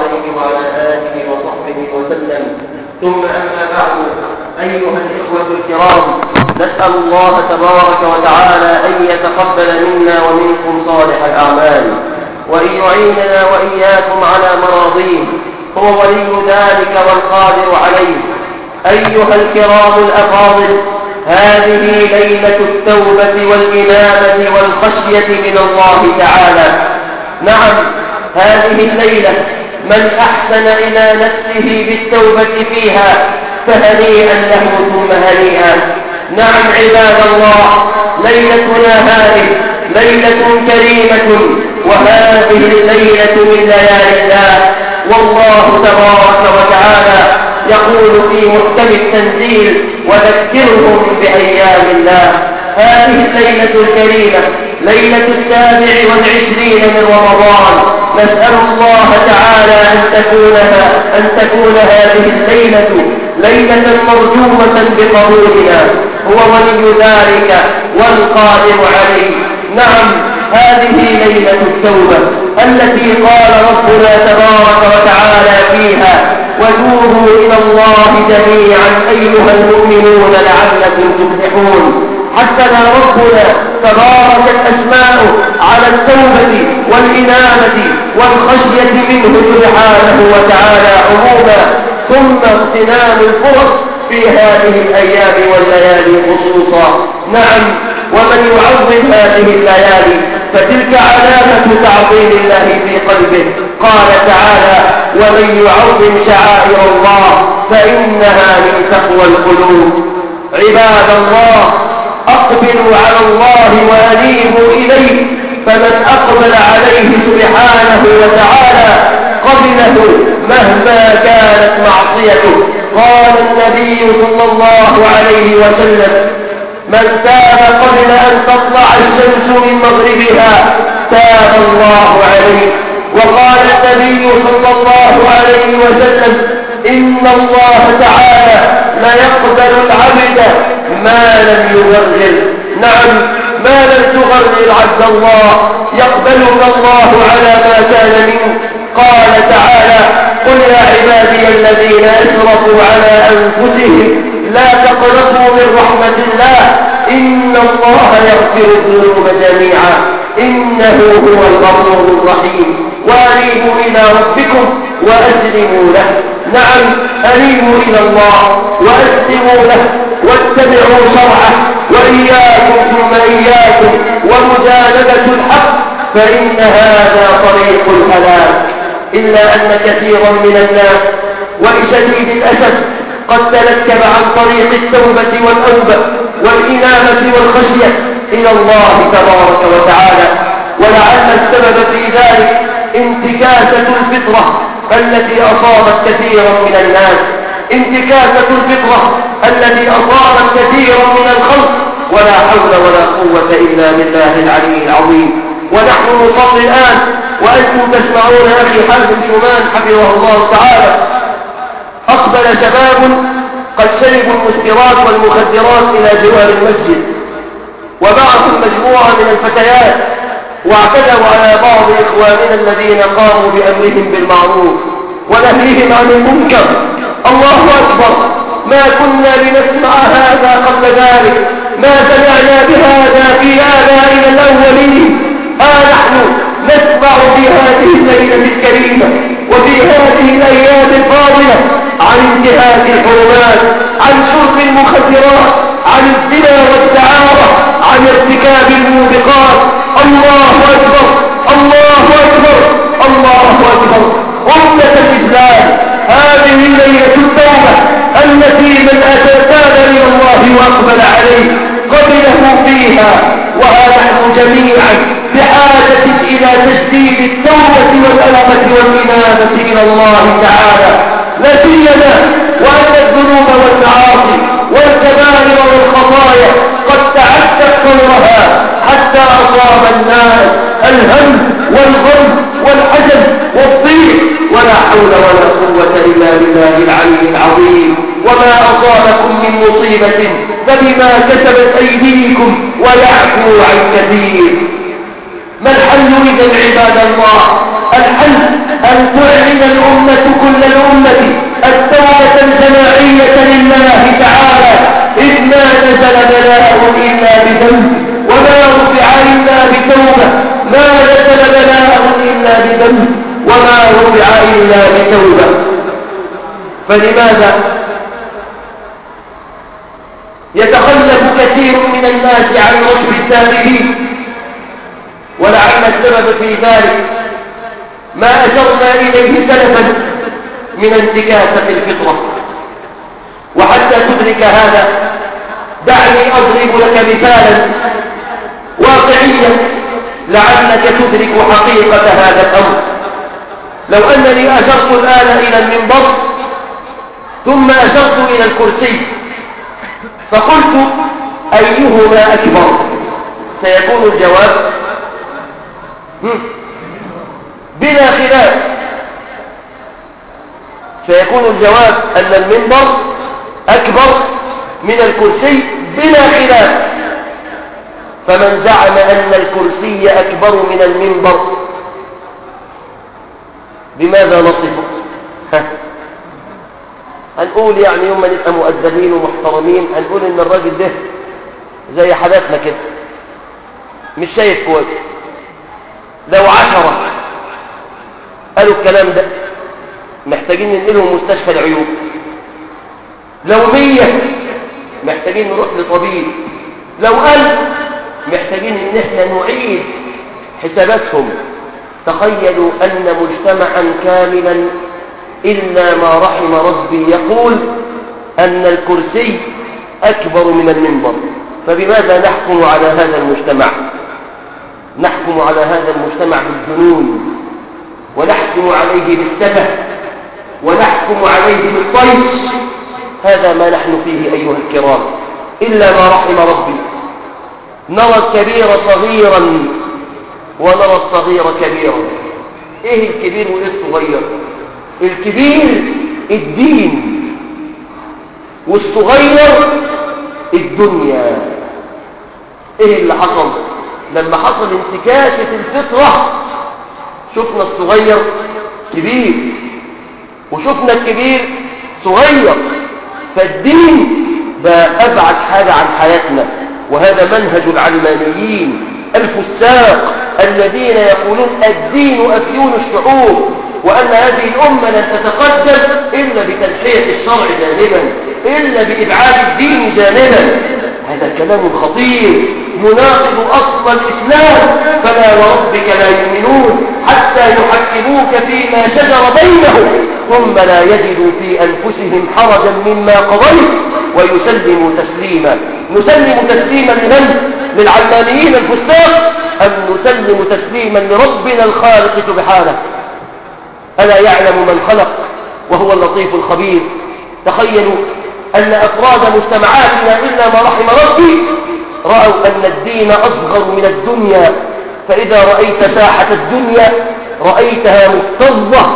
عليه وعلى آله وصحبه وسلم ثم أما بعد أيها الإخوة الكرام نسأل الله تبارك وتعالى أن يتقبل منا ومنكم صالح الأعمال وأن يعيننا وإياكم على مراضيه هو ولي ذلك والقادر عليه أيها الكرام الأفاضل هذه ليلة التوبة والإنابة والخشية من الله تعالى نعم هذه الليلة من أحسن إلى نفسه بالتوبة فيها فهنيئا له ثم هنيئا نعم عباد الله ليلتنا هذه ليلة كريمة وهذه الليلة من ليالي الله والله تبارك وتعالى يقول في محكم التنزيل وذكرهم بأيام الله هذه الليلة الكريمة ليلة السابع والعشرين من رمضان نسأل الله تعالى أن تكونها أن تكون هذه الليلة ليلة مرجوة بقبولنا هو ولي ذلك والقادر عليه نعم هذه ليلة التوبة التي قال ربنا تبارك وتعالى فيها وتوبوا إلى الله جميعا أيها المؤمنون لعلكم تفلحون حسن ربنا تباركت أسماؤه على التوبة والإنابة والخشية منه سبحانه وتعالى عموما ثم اغتنام الفرص في هذه الأيام والليالي خصوصا نعم ومن يعظم هذه الليالي فتلك علامة تعظيم الله في قلبه قال تعالى ومن يعظم شعائر الله فإنها من تقوى القلوب عباد الله أقبلوا على الله وأنيبوا إليه فمن أقبل عليه سبحانه وتعالى قبله مهما كانت معصيته قال النبي صلى الله عليه وسلم من تاب قبل أن تطلع الشمس من مغربها تاب الله عليه وقال النبي صلى الله عليه وسلم إن الله تعالى لا يقبل العبد ما لم يغرر نعم ما لم تغرر عبد الله يقبلك الله على ما كان منك قال تعالى قل يا عبادي الذين أسرفوا على أنفسهم لا تقنطوا من رحمة الله إن الله يغفر الذنوب جميعا إنه هو الغفور الرحيم وأنيبوا إلى ربكم وأسلموا له نعم أنيبوا إلى الله وأسلموا له واتبعوا شرعه وإياكم ثم إياكم ومجانبة الحق فإن هذا طريق الهلاك إلا أن كثيرا من الناس ولشديد الأسف قد تنكب عن طريق التوبة والأوبة والإنابة والخشية إلى الله تبارك وتعالى ولعل السبب في ذلك انتكاسة الفطرة التي أصابت كثيرا من الناس انتكاسة الفطرة التي أصابت كثيرا من الخلق ولا حول ولا قوة إلا بالله العلي العظيم ونحن نصلي الآن وأنتم تسمعون أخي حازم شومان حفظه الله تعالى أقبل شباب قد شربوا المسكرات والمخدرات إلى جوار المسجد ومعهم مجموعة من الفتيات واعتدوا على بعض إخواننا الذين قاموا بأمرهم بالمعروف ونهيهم عن المنكر الله أكبر ما كنا لنسمع هذا قبل ذلك ما سمعنا بهذا في آبائنا الأولين ها نحن نسمع في هذه الليلة الكريمة وفي هذه الأيام الفاضلة عن انتهاك الحرمات عن شرب المخدرات عن الزنا والدعارة عن ارتكاب الموبقات الله أكبر الله أكبر الله أكبر أمة الإسلام هذه ليلة التوبة التي من أتى من الله وأقبل عليه قبله فيها وها نحن جميعا بحاجة إلى تجديد التوبة والألمة والإنابة إلى الله تعالى لا سيما وأن الذنوب والمعاصي والكبائر والخطايا قد تعدت كلها حتى أصاب الناس الهم والغم والحزن والضيق ولا حول ولا قوة إلا بالله العلي العظيم وما أصابكم من مصيبة فبما كسبت أيديكم ويعفو عن كثير ما الحل إذا عباد الله الحل أن تعلن الأمة كل الأمة التوبة الجماعية لله تعالى إذ ما نزل بلاء إلا بذنب وما رفع إلا بتوبة ما نزل بلاء إلا بذنب وما رفع إلا بتوبة فلماذا يتخلف كثير من الناس عن رشد التائبين ولعل السبب في ذلك ما أشرنا إليه سلفا من انتكاسة الفطرة وحتى تدرك هذا دعني أضرب لك مثالا واقعيا لعلك تدرك حقيقة هذا الأمر لو أنني أشرت الآن إلى المنبر ثم أشرت إلى الكرسي فقلت أيهما أكبر سيكون الجواب بلا خلاف سيكون الجواب أن المنبر أكبر من الكرسي بلا خلاف فمن زعم أن الكرسي أكبر من المنبر بماذا نصفه هنقول يعني يوم ما نبقى مؤدبين ومحترمين هنقول ان الراجل ده زي حالاتنا كده مش شايف كويس لو عشرة قالوا الكلام ده محتاجين ننقلهم مستشفى العيوب لو مية محتاجين نروح لطبيب لو ألف محتاجين ان احنا نعيد حساباتهم تخيلوا أن مجتمعا كاملا إلا ما رحم ربي يقول أن الكرسي أكبر من المنبر فبماذا نحكم على هذا المجتمع نحكم على هذا المجتمع بالجنون ونحكم عليه بالسفه ونحكم عليه بالطيش هذا ما نحن فيه أيها الكرام إلا ما رحم ربي نرى الكبير صغيرا ونرى الصغير كبيرا ايه الكبير وايه الصغير الكبير الدين والصغير الدنيا ايه اللي حصل لما حصل انتكاسة الفطرة شفنا الصغير كبير وشفنا الكبير صغير فالدين ده أبعد حاجة عن حياتنا وهذا منهج العلمانيين الفساق الذين يقولون الدين أفيون الشعوب وأن هذه الأمة لن تتقدم إلا بتنحية الشرع جانبا إلا بإبعاد الدين جانبا هذا كلام خطير يناقض أصل الإسلام فلا وربك لا يؤمنون حتى يحكموك فيما شجر بينهم ثم لا يجدوا في أنفسهم حرجا مما قضيت ويسلموا تسليما نسلم تسليما لمن؟ للعلمانيين الفساق أم نسلم تسليما لربنا الخالق سبحانه ألا يعلم من خلق وهو اللطيف الخبير تخيلوا أن أفراد مجتمعاتنا إلا ما رحم ربي رأوا أن الدين أصغر من الدنيا فإذا رأيت ساحة الدنيا رأيتها مكتظة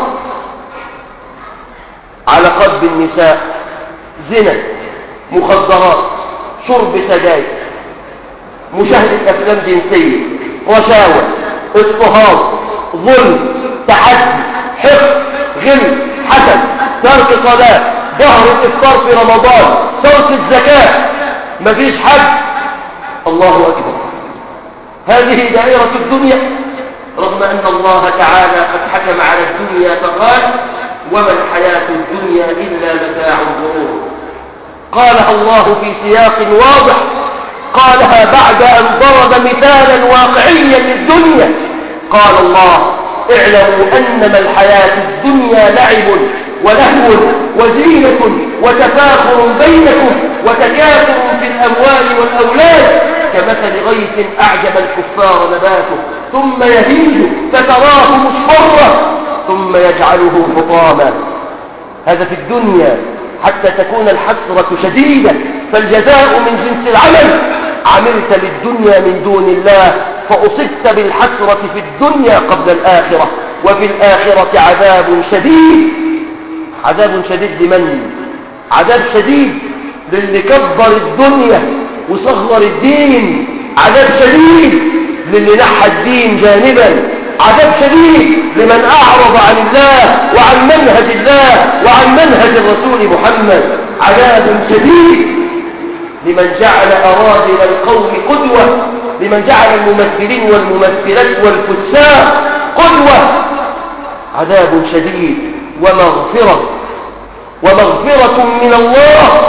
على قلب النساء زنا مخدرات شرب سجاير مشاهدة أفلام جنسية رشاوى اضطهاد ظلم تحدي حقد غل حسد ترك صلاة ظهر الإفطار في رمضان ترك الزكاة مفيش حد الله أكبر هذه دائرة الدنيا رغم أن الله تعالى قد حكم على الدنيا فقال وما الحياة الدنيا إلا متاع الغرور قالها الله في سياق واضح قالها بعد أن ضرب مثالا واقعيا للدنيا قال الله اعلموا أنما الحياة الدنيا لعب ولهو وزينة وتفاخر بينكم وتكاثر في الأموال والأولاد كمثل غيث أعجب الكفار نباته ثم يهيج فتراه مصفرا ثم يجعله حطاما هذا في الدنيا حتى تكون الحسرة شديدة فالجزاء من جنس العمل عملت للدنيا من دون الله فأصبت بالحسرة في الدنيا قبل الآخرة وفي الآخرة عذاب شديد عذاب شديد لمن؟ عذاب شديد للي كبر الدنيا وصغر الدين عذاب شديد للي نحى الدين جانبا عذاب شديد لمن أعرض عن الله وعن منهج الله وعن منهج الرسول محمد عذاب شديد لمن جعل أراذل القوم قدوة لمن جعل الممثلين والممثلات والفساق قدوة عذاب شديد ومغفرة ومغفرة من الله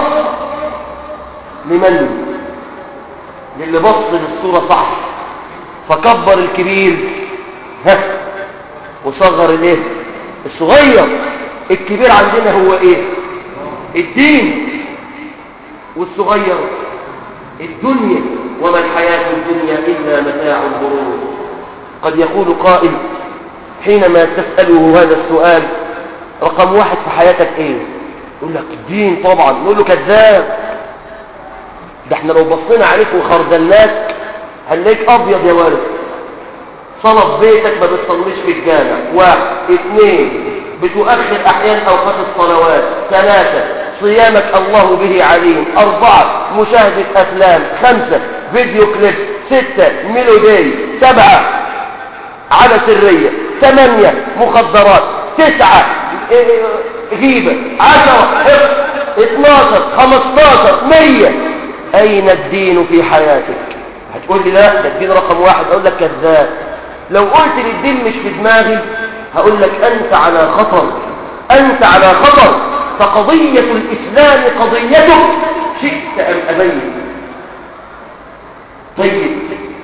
لمن للي بص للصورة صح فكبر الكبير ها وصغر الايه الصغير الكبير عندنا هو ايه الدين والصغير الدنيا وما الحياة الدنيا إلا متاع الغرور قد يقول قائل حينما تسأله هذا السؤال رقم واحد في حياتك ايه يقول لك الدين طبعا نقول له كذاب ده احنا لو بصينا عليك وخردلناك هنلاقيك ابيض يا وارد صلاة في بيتك ما بتصليش في الجامع واحد اثنين بتؤخر احيانا اوقات الصلوات ثلاثة صيامك الله به عليم اربعة مشاهدة افلام خمسة فيديو كليب ستة ميلودي سبعة على سرية ثمانية مخدرات تسعة غيبة عشرة اتناشر خمستاشر مية اين الدين في حياتك هتقول لي لا ده الدين رقم واحد اقول لك كذاب لو قلت لي الدين مش في دماغي هقول لك انت على خطر انت على خطر فقضية الاسلام قضيتك شئت ام ابيت طيب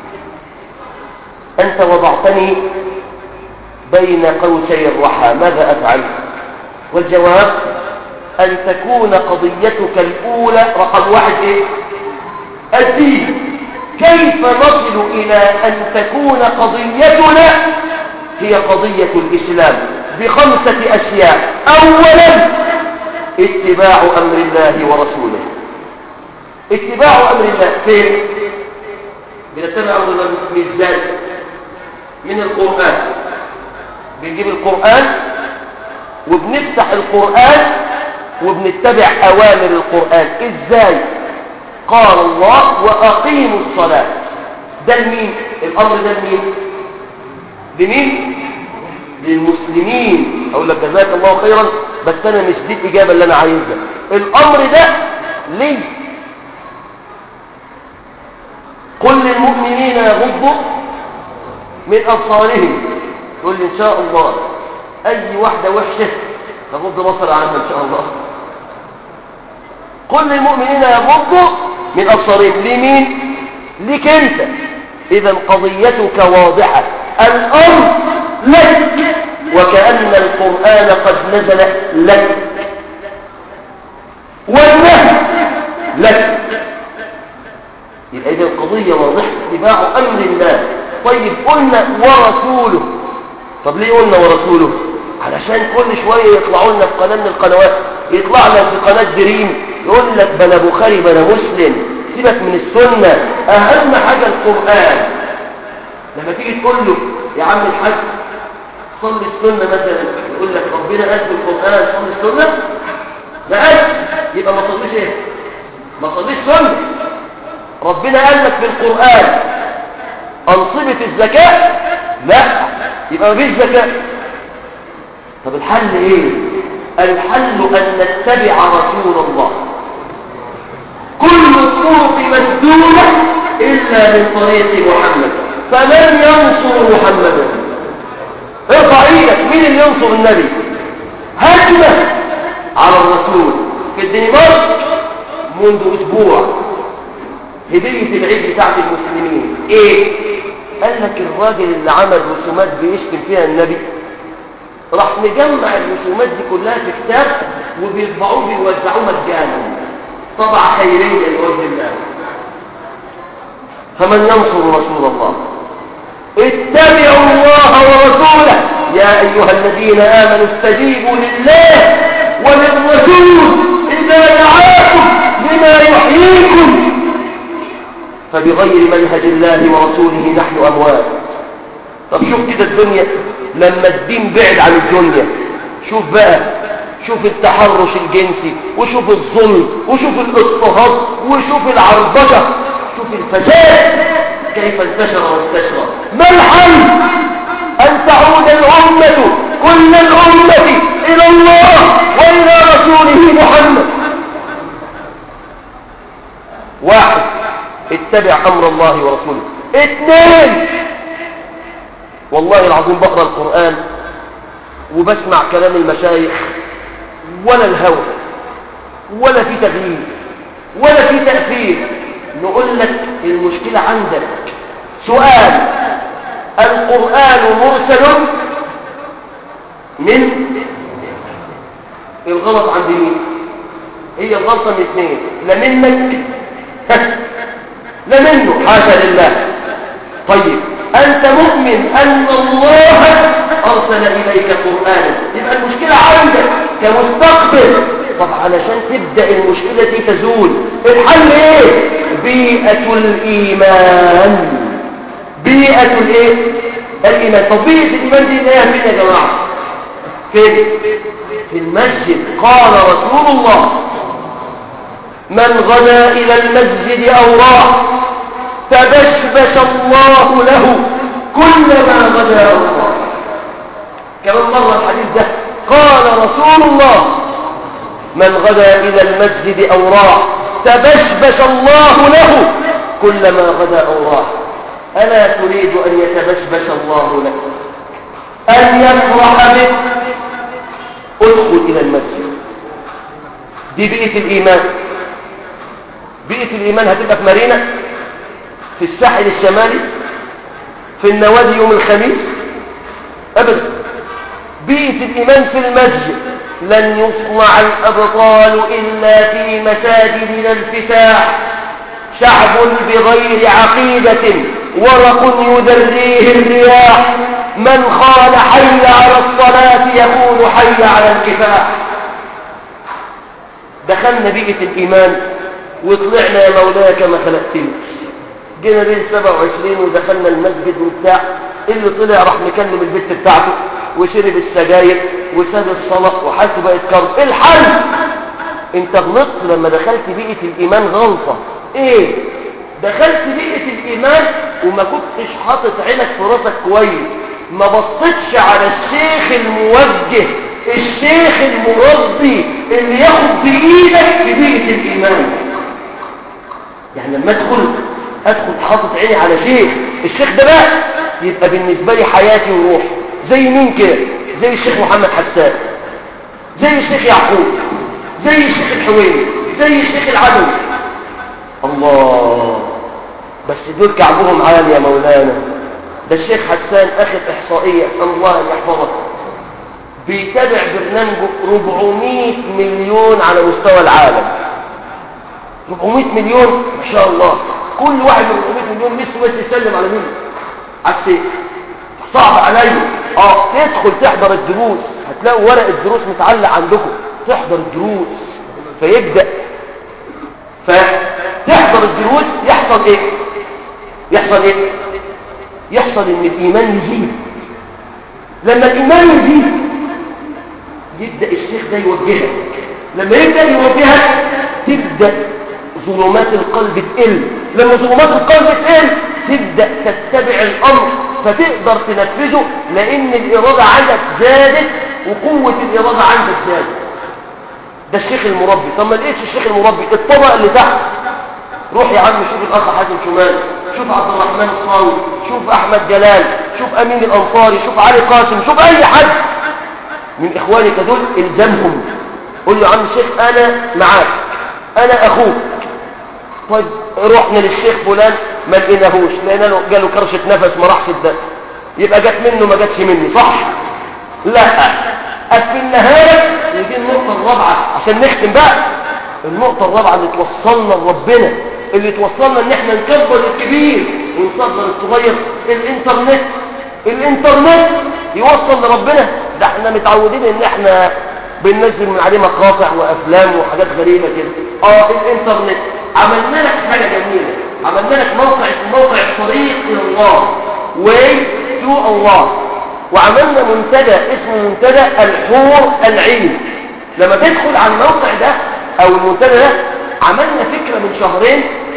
انت وضعتني بين قوسي الرحى ماذا افعل والجواب ان تكون قضيتك الاولى رقم واحد ايه الدين كيف نصل إلى أن تكون قضيتنا هي قضية الإسلام بخمسة أشياء أولا اتباع أمر الله ورسوله اتباع أمر الله فين؟ بنتبع أمر الله من ازاي؟ من القرآن بنجيب القرآن وبنفتح القرآن وبنتبع أوامر القرآن ازاي؟ قال الله وأقيموا الصلاة ده لمين الأمر ده لمين لمين للمسلمين أقول لك جزاك الله خيرا بس أنا مش دي الإجابة اللي أنا عايزها الأمر ده ليه كل المؤمنين يغضوا من أبصارهم تقول لي إن شاء الله أي واحدة وحشة تغض بصر عنها إن شاء الله كل المؤمنين يغضوا من أبصارهم لمين لك أنت إذا قضيتك واضحة الأمر لك وكأن القرآن قد نزل لك والنهي لك يبقى إذا القضية واضحة اتباع أمر الله طيب قلنا ورسوله طب ليه قلنا ورسوله علشان كل شوية يطلعوا لنا في قناة من القنوات يطلع لنا في قناة دريم يقول لك بلا بخاري بلا مسلم سيبك من السنة أهم حاجة القرآن لما تيجي تقول له يا عم الحاج صلي السنة مثلا يقول لك ربنا قال في القرآن صلي السنة ما قال يبقى ما صليش ايه ما صليش سنة ربنا قال لك في القرآن أنصبة الزكاة لا يبقى ما فيش زكاة طب الحل ايه الحل ان نتبع رسول الله كل الطرق مسدودة الا من طريق محمد فمن ينصر محمدا ارفع ايدك مين اللي ينصر النبي هجمة على الرسول في الدنمارك منذ اسبوع هدية العيد بتاعت المسلمين ايه قال لك الراجل اللي عمل رسومات بيشتم فيها النبي راح مجمع الرسومات دي كلها في كتاب وبيطبعوه بيوزعوه مجانا طبعة خيرية لوجه الله فمن ينصر رسول الله اتبعوا الله ورسوله يا أيها الذين آمنوا استجيبوا لله وللرسول إذا دعاكم لما يحييكم فبغير منهج الله ورسوله نحن أموات طب شوف كده الدنيا لما الدين بعد عن الدنيا شوف بقى شوف التحرش الجنسي وشوف الظلم وشوف الاضطهاد وشوف العربجة شوف الفساد كيف انتشر وانتشر ما الحل أن تعود الأمة كل الأمة إلى الله وإلى رسوله محمد واحد اتبع أمر الله ورسوله اثنين والله العظيم بقرأ القرآن وبسمع كلام المشايخ ولا الهوى ولا في تغيير ولا في تأثير نقول لك المشكلة عندك سؤال القرآن مرسل من الغلط عند مين هي الغلطة من اثنين لا منك لا منه حاشا لله طيب أنت مؤمن أن الله أرسل إليك قرآنا يبقى المشكلة عندك كمستقبل طب علشان تبدأ المشكلة دي تزول الحل ايه بيئة الإيمان بيئة الايه الإيمان طب بيئة الإيمان دي ايه فين يا جماعة فين في المسجد قال رسول الله من غدا إلى المسجد أو راح تبشبش الله له كلما غدا أو راح كمان مرة الحديث ده قال رسول الله من غدا إلى المسجد أو راح تبشبش الله له كلما غدا أو راح ألا تريد أن يتبشبش الله لك أن يفرح بك ادخل إلى المسجد دي بيئة الإيمان بيئة الإيمان هتبقى في مارينا في الساحل الشمالي في النوادي يوم الخميس أبدا بيئة الإيمان في المسجد لن يصنع الأبطال إلا في مساجدنا الفساح شعب بغير عقيدة ورق يدريه الرياح من قال حي على الصلاة يقول حي على الكفاح دخلنا بيئة الإيمان وطلعنا يا مولاي كما خلقتني جينا ليل 27 ودخلنا المسجد وبتاع اللي طلع راح مكلم البت بتاعته وشرب السجاير وساب الصلاة وحالته بقت كرب ايه الحل انت غلطت لما دخلت بيئة الإيمان غلطة ايه دخلت بيئة الإيمان وما كنتش حاطط عينك في راسك كويس ما بصيتش على الشيخ الموجه الشيخ المربي اللي ياخد بإيدك في بيئة الإيمان يعني لما ادخل ادخل حاطط عيني على شيخ الشيخ ده بقى يبقى بالنسبة لي حياتي وروحي زي مين كده زي الشيخ محمد حسان زي الشيخ يعقوب زي الشيخ الحويني زي الشيخ العدوي الله بس دول كعبهم عالي يا مولانا ده الشيخ حسان اخذ احصائية اسال الله ان يحفظه بيتابع برنامجه 400 مليون على مستوى العالم 400 مليون ما شاء الله كل واحد من 400 مليون لسه بس يسلم على مين على السيف صعب عليا اه تدخل تحضر الدروس هتلاقوا ورق الدروس متعلق عندكم تحضر الدروس فيبدأ فتحضر الدروس يحصل ايه يحصل ايه يحصل ان الايمان يزيد لما الايمان يزيد يبدأ الشيخ ده يوجهك لما يبدأ يوجهك تبدأ ظلمات القلب تقل لما ظلمات القلب تقل تبدأ تتبع الأمر فتقدر تنفذه لأن الإرادة عندك زادت وقوة الإرادة عندك زادت ده الشيخ المربي طب ما لقيتش الشيخ المربي الطبقة اللي تحت روح يا عم شوف الأخ حازم شمال شوف عبد الرحمن الصاوي شوف أحمد جلال شوف أمين الأنصاري شوف علي قاسم شوف أي حد من إخوانك دول الزمهم قول له يا عم الشيخ أنا معاك أنا أخوك طيب رحنا للشيخ فلان ما لقيناهوش لقينا له جاله كرشة نفس ما راحش الدم يبقى جت منه ما جاتش مني صح لا قفلناها لك ودي النقطة الرابعة عشان نختم بقى النقطة الرابعة اللي توصلنا لربنا اللي توصلنا ان احنا نكبر الكبير ونصغر الصغير الانترنت الانترنت يوصل لربنا ده احنا متعودين ان احنا بننزل من عليه مقاطع وافلام وحاجات غريبة كده اه الانترنت عملنا لك حاجة جميلة عملنا لك موقع موقع الطريق الى الله way to الله وعملنا منتدى اسمه منتدى الحور العلم لما تدخل على الموقع ده او المنتدى ده عملنا فكرة من شهرين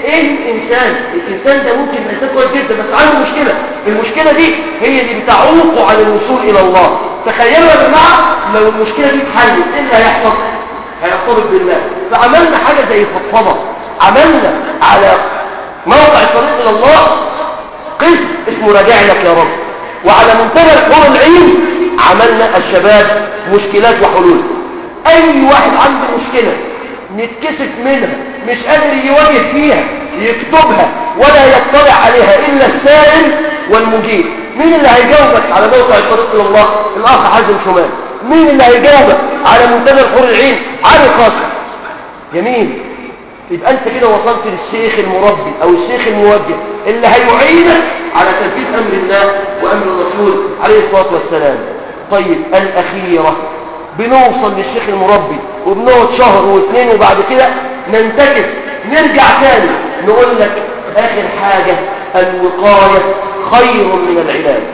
ايه الانسان الانسان ده ممكن انسان كويس جدا بس عنده مشكله المشكله دي هي اللي بتعوقه عن الوصول الى الله تخيلوا يا جماعه لو المشكله دي اتحلت ايه اللي هيحصل هيرتبط بالله فعملنا حاجه زي فضفضه عملنا على موقع الطريق الى الله قسم اسمه راجع لك يا رب وعلى منتهى الحور العين عملنا الشباب مشكلات وحلول اي واحد عنده مشكله نتكسف منها مش قادر يواجه فيها يكتبها ولا يطلع عليها الا السائل والمجيب مين اللي هيجاوبك على موقع الطريق الى الله الاخ حازم شمال مين اللي هيجاوبك على منتدى الحور العين علي خاصة جميل يبقى انت كده وصلت للشيخ المربي او الشيخ الموجه اللي هيعينك على تنفيذ امر الله وامر الرسول عليه الصلاه والسلام طيب الاخيره بنوصل للشيخ المربي وبنقعد شهر واثنين وبعد كده ننتكس نرجع تاني نقول لك اخر حاجه الوقايه خير من العلاج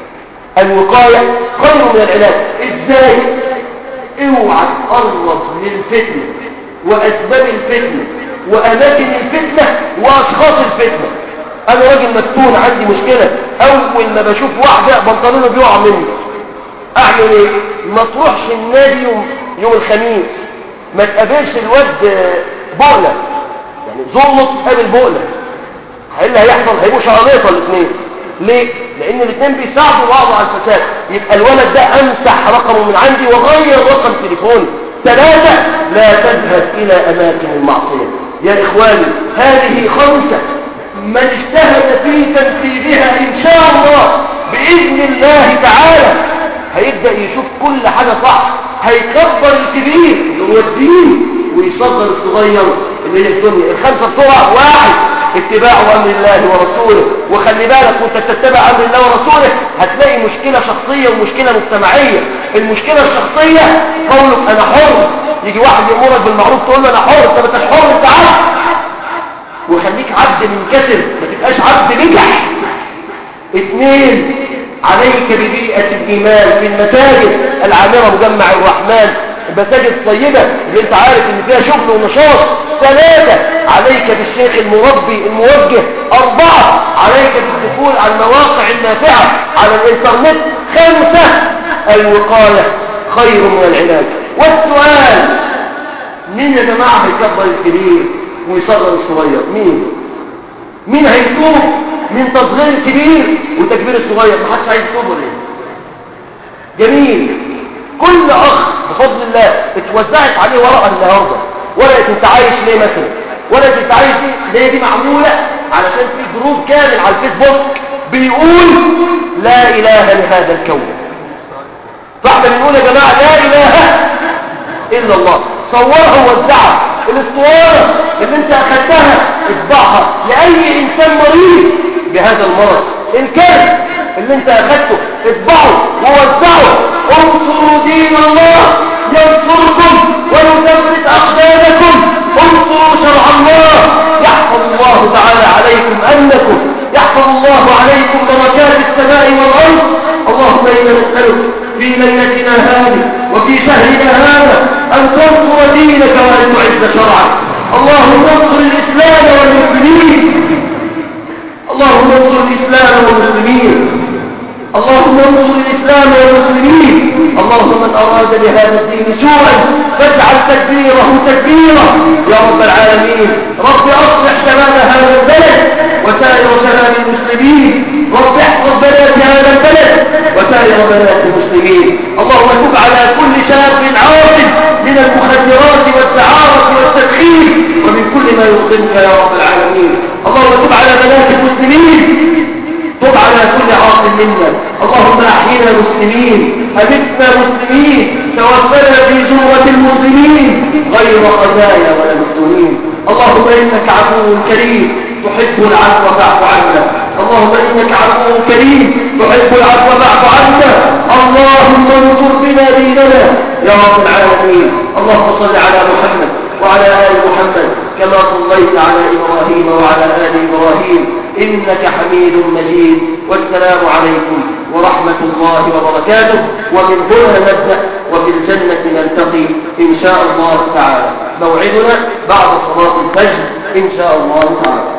الوقايه خير من العلاج ازاي اوعى تقرب للفتنه واسباب الفتنه واماكن الفتنه واشخاص الفتنه انا راجل مفتون عندي مشكله اول ما بشوف واحده بنطلونه بيقع مني اعمل ايه ما تروحش النادي يوم يوم الخميس ما تقابلش الواد بقله يعني زلط قابل بقله ايه اللي هيحصل هيبقوا شعليطه الاثنين ليه لان الاثنين بيساعدوا بعض على الفساد يبقى الولد ده امسح رقمه من عندي واغير رقم تليفوني ثلاثه لا تذهب الى اماكن المعصيه يا اخواني هذه خمسه من اجتهد في تنفيذها ان شاء الله باذن الله تعالى هيبدا يشوف كل حاجه صح هيكبر الكبير ويوديه ويصغر الصغير اللي هي الدنيا الخمسه بسرعه واحد اتباع امر الله ورسوله وخلي بالك وانت تتبع امر الله ورسوله هتلاقي مشكله شخصيه ومشكله مجتمعيه المشكله الشخصيه قولك انا حر يجي واحد يامرك بالمعروف تقول له انا حر انت ما انتش حر انت عبد وخليك عبد منكسر ما تبقاش عبد نجح اثنين عليك ببيئة الإيمان في المساجد العامرة مجمع الرحمن المساجد الطيبة اللي انت عارف ان فيها شغل ونشاط ثلاثة عليك بالشيخ المربي الموجه أربعة عليك بالدخول على المواقع النافعة على الانترنت خمسة الوقاية خير من العلاج والسؤال مين يا جماعة هيكبر الكبير ويصغر الصغير مين مين هيتوب من تصغير الكبير وتكبير الصغير ما حدش عايز يتوب ولا ايه جميل كل اخ بفضل الله اتوزعت عليه ورقه النهارده ورقه انت عايش ليه مثلا ورقه انت عايش ليه ليه دي معموله علشان في جروب كامل على الفيسبوك بيقول لا اله لهذا الكون فاحنا بنقول يا جماعه لا اله الا الله صورها ووزعها الاسطوانه اللي انت اخدتها اطبعها لاي انسان مريض بهذا المرض ان كان اللي انت اخدته اطبعه ووزعه انصروا دين الله ينصركم ويثبت اقدامكم انصروا شرع الله يحفظ الله تعالى عليكم انكم يحفظ الله عليكم بركات السماء والارض اللهم انا نسالك في ليلتنا هذه وفي شهرنا هذا ان تنصر دينك وان تعز شرعك اللهم انصر الاسلام والمسلمين اللهم انصر الاسلام والمسلمين اللهم انصر الاسلام والمسلمين اللهم من اراد بهذا الدين سوءا فاجعل تدبيره تدبيرا يا رب العالمين رب اصلح شباب هذا البلد وسائر شباب المسلمين رب احفظ بنات هذا البلد وسائر بنات المسلمين اللهم تب على كل شاب عاصم من المخدرات والدعارة والتدخين ومن كل ما يخدمك يا رب العالمين اللهم تب على بنات المسلمين تب على كل عاص منا اللهم احينا مسلمين امتنا مسلمين توفنا في زمرة المسلمين غير خزايا ولا مفتونين اللهم انك عفو كريم تحب العفو فاعف عنا اللهم انك عفو كريم تحب العفو فاعف عنا اللهم انصر بنا ديننا يا رب العالمين اللهم صل على محمد وعلى ال محمد كما صليت على ابراهيم وعلى ال ابراهيم إنك حميد مجيد والسلام عليكم ورحمة الله وبركاته ومن هنا نبدأ وفي الجنة نلتقي إن شاء الله تعالى موعدنا بعد صلاة الفجر إن شاء الله تعالى